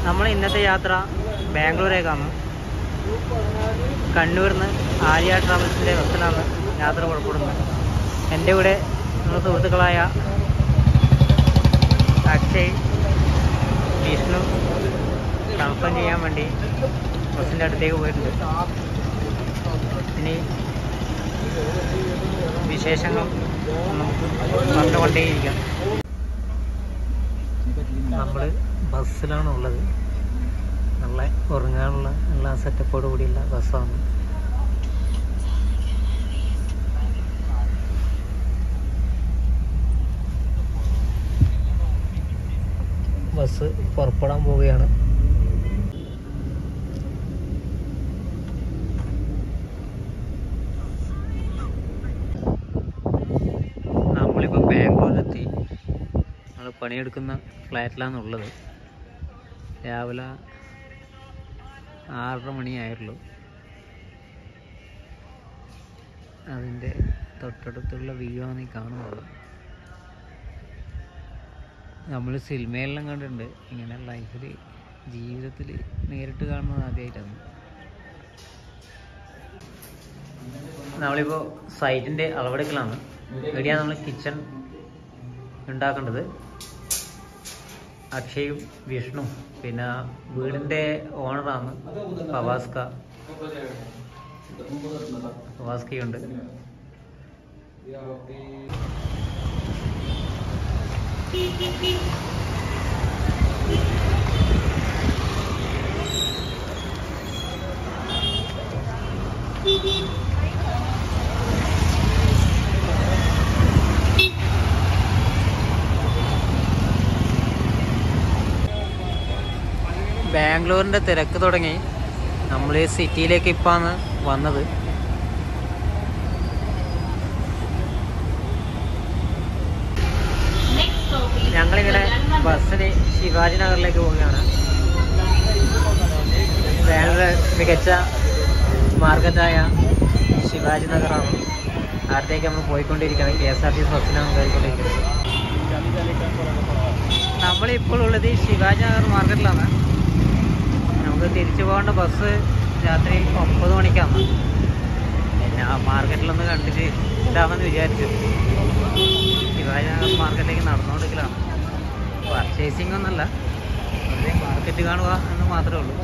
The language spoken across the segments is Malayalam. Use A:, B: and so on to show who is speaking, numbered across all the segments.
A: നമ്മൾ ഇന്നത്തെ യാത്ര ബാംഗ്ലൂരേക്കാണ് കണ്ണൂരിൽ നിന്ന് ആര്യ ട്രാവൽസിൻ്റെ ബസ്സിലാണ് യാത്ര പുറപ്പെടുന്നത് എൻ്റെ കൂടെ നമ്മുടെ സുഹൃത്തുക്കളായ അക്ഷയ് വിഷ്ണു കൺഫേം ചെയ്യാൻ വേണ്ടി ബസ്സിൻ്റെ അടുത്തേക്ക് പോയിട്ടുണ്ട് ഇനി വിശേഷങ്ങൾ നമുക്ക് പറഞ്ഞുകൊണ്ടേയിരിക്കാം നമ്മൾ ബസ്സിലാണ് ഉള്ളത് നല്ല ഉറങ്ങാനുള്ള എല്ലാ സെറ്റപ്പോട് കൂടിയുള്ള ബസ്സാണ് ബസ് പുറപ്പെടാൻ പോവുകയാണ് നമ്മളിപ്പോൾ ബാംഗ്ലൂരിലെത്തി നമ്മൾ പണിയെടുക്കുന്ന ഫ്ലാറ്റിലാണ് ഉള്ളത് രാവിലെ ആറര മണിയായുള്ളൂ അതിൻ്റെ തൊട്ടടുത്തുള്ള വ്യൂ ആണ് ഈ കാണുന്നത് നമ്മൾ സിനിമയെല്ലാം കണ്ടിട്ടുണ്ട് ഇങ്ങനെ ലൈഫിൽ ജീവിതത്തിൽ നേരിട്ട് കാണുന്നത് ആദ്യമായിട്ടാണ് നമ്മളിപ്പോൾ സൈറ്റിൻ്റെ അളവെടുക്കലാണ് ഇവിടെയാണ് നമ്മൾ കിച്ചൺ ഉണ്ടാക്കേണ്ടത് അക്ഷയും വിഷ്ണു പിന്നെ വീടിൻ്റെ ഓണറാണ് പവാസ്ക പവാസ്കയുണ്ട് ബാംഗ്ലൂരിൻ്റെ തിരക്ക് തുടങ്ങി നമ്മൾ ഈ സിറ്റിയിലേക്ക് ഇപ്പാണ് വന്നത് ഞങ്ങളിങ്ങനെ ബസ്സിന് ശിവാജി നഗറിലേക്ക് പോവുകയാണ് ബാംഗ്ലൂർ മികച്ച മാർക്കറ്റായ ശിവാജി നഗറാണ് അവിടത്തേക്ക് നമ്മൾ പോയിക്കൊണ്ടിരിക്കുകയാണ് K S R T C ബസ്സിനാണ് പോയിക്കൊണ്ടിരിക്കുന്നത് നമ്മളിപ്പോൾ ഉള്ളത് ഈ ശിവാജി നഗർ മാർക്കറ്റിലാണ് നമുക്ക് തിരിച്ചു പോകേണ്ട ബസ് രാത്രി ഒമ്പത് മണിക്കാണ് പിന്നെ ആ മാർക്കറ്റിലൊന്ന് കണ്ടിട്ട് ഇതാമെന്ന് വിചാരിച്ചു ശിവാജി നഗർ മാർക്കറ്റിലേക്ക് നടന്നുകൊടുക്കലാണ് പർച്ചേസിംഗ് ഒന്നല്ല വെറുതെ മാർക്കറ്റ് കാണുക എന്ന് മാത്രമേ ഉള്ളൂ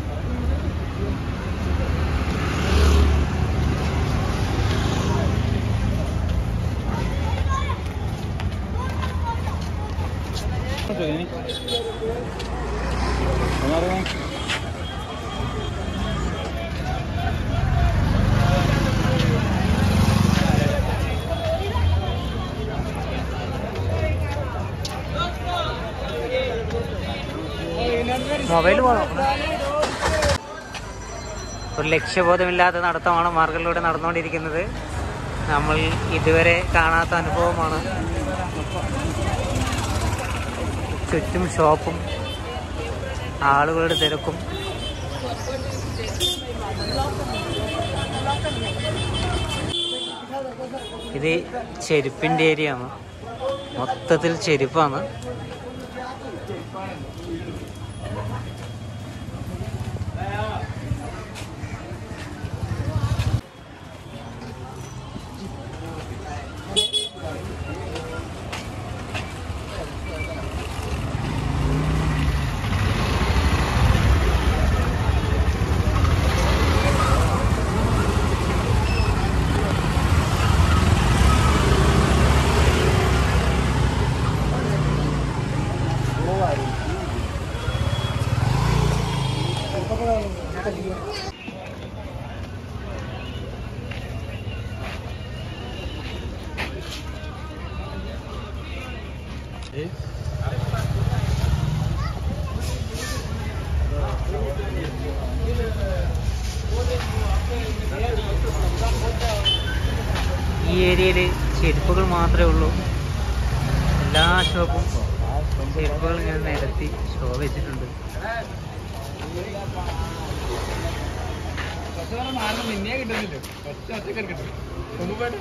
A: മൊബൈൽ പോകണം ഒരു ലക്ഷ്യബോധമില്ലാത്ത നടത്തമാണ് മാർഗത്തിലൂടെ നടന്നുകൊണ്ടിരിക്കുന്നത് നമ്മൾ ഇതുവരെ കാണാത്ത അനുഭവമാണ് ചുറ്റും ഷോപ്പും ആളുകളുടെ തിരക്കും ഇത് ചെരുപ്പിൻ്റെ ഏരിയ ആണ് മൊത്തത്തിൽ ചെരുപ്പാണ് ഈ ഏരിയയിൽ ചെരുപ്പുകൾ മാത്രമേ ഉള്ളൂ എല്ലാ ഷോപ്പും ചെരുപ്പുകൾ ഇങ്ങനെ നിരത്തി ഷോ വെച്ചിട്ടുണ്ട്
B: നിന്നെ കിട്ടുന്നില്ല ഒറ്റ ഒറ്റ കിട്ടും കൊമ്പുപേട്ട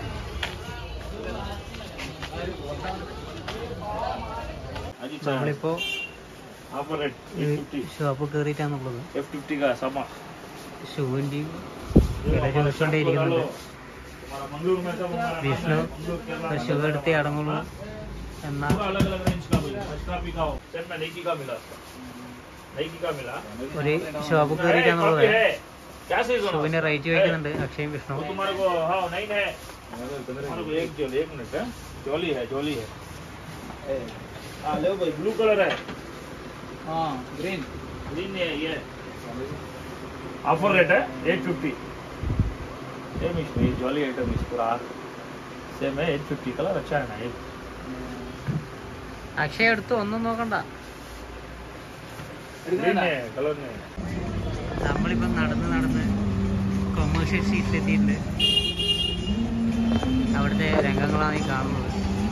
A: നമ്മളിപ്പോ
C: offer rate at fifty
A: shop കയറിയിട്ടാണുള്ളത്
C: एफ फिफ्टी का सामा
A: ഷൂവിൻ്റെയും
C: ये
A: വില
C: हमारे
A: ചോദിച്ചുകൊണ്ടേ
C: shop को डालो
A: ഇരിക്കുന്നുണ്ട്
C: हमारा मंगलूर में सब हमारा
A: വിഷ്ണു
C: मंगलूर केरला
A: ഷൂ എടുത്തേ അടങ്ങുള്ളൂ എന്ന
C: पूरा अलग अलग रेंज का मिला फर्स्ट भी का हो सेट में नाइकी का मिला नाइकी का मिला
A: ഒരു ഷോപ്പ്
C: है,
A: കയറിയിട്ടാണുള്ളത്
C: कॉपी है क्या साइज होना
A: ഷൂവിന് റേറ്റ് ചോദിക്കുന്നുണ്ട് അക്ഷയും വിഷ്ണു
C: वो तुम्हारे को हाँ नहीं है तुम्हारे को एक जोली एक मिनट है जोली है जोली है हाँ लो भाई ब्लू कलर है
B: हाँ ग्रीन
C: ग्रीन है ये ऑफर रेट है एट फिफ्टी सेम इसमें ये जॉली आइटम इस पूरा सेम है एट फिफ्टी कलर अच्छा है ना ये
A: അക്ഷയ എടുത്തു ഒന്നും നോക്കണ്ട
C: ग्रीन है कलर नहीं है
A: നമ്മളിപ്പം നടന്ന് നടന്ന് കൊമേഴ്ഷ്യൽ സ്ട്രീറ്റിലെത്തിയിട്ടുണ്ട് അവിടുത്തെ രംഗങ്ങളാണ് ഈ കാണുന്നത്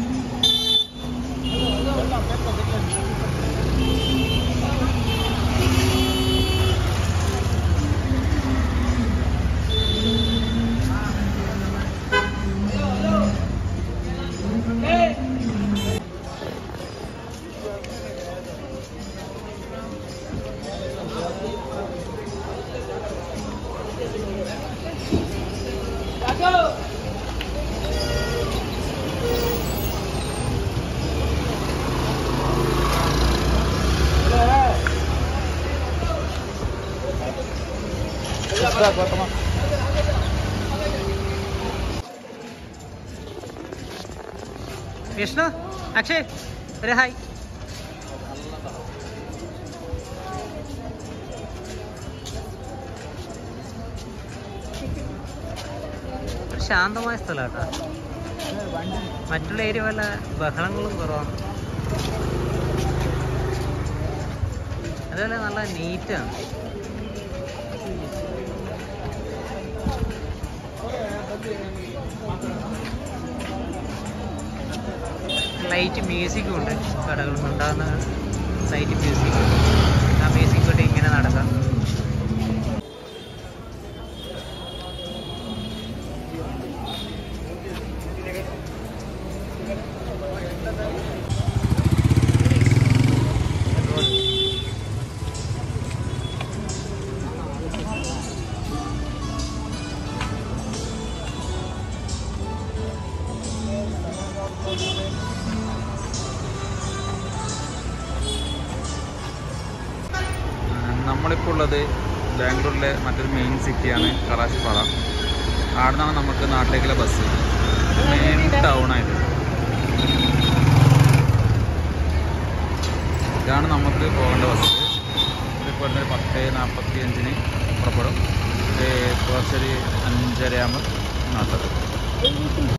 A: വിഷ്ണു അക്ഷയ് ഒരു ഹായ് ഒരു ശാന്തമായ സ്ഥലം കേട്ടോ മറ്റുള്ള ഏരിയ വല്ല ബഹളങ്ങളും കുറവാണ് അതുപോലെ നല്ല നീറ്റാണ് ലൈറ്റ് മ്യൂസിക്കും ഉണ്ട് കടകളിൽ ഉണ്ടാകുന്ന ലൈറ്റ് മ്യൂസിക് ആ മ്യൂസിക് കൊണ്ട് ഇങ്ങനെ നടക്കാം
D: നമ്മളിപ്പോൾ ഉള്ളത് ബാംഗ്ലൂരിലെ മറ്റൊരു മെയിൻ സിറ്റിയാണ് കറാച്ചിപ്പാറ അവിടെ നിന്നാണ് നമുക്ക് നാട്ടിലേക്കുള്ള ബസ് മെയിൻ ടൗണായത് ഇതാണ് നമുക്ക് പോകേണ്ട ബസ് ഇതിപ്പോൾ ഒരു പത്ത് നാൽപ്പത്തി അഞ്ചിന് പുറപ്പെടും ഇത് കുറച്ചൊരു അഞ്ചര ആകുമ്പോൾ നാട്ടിലെത്തും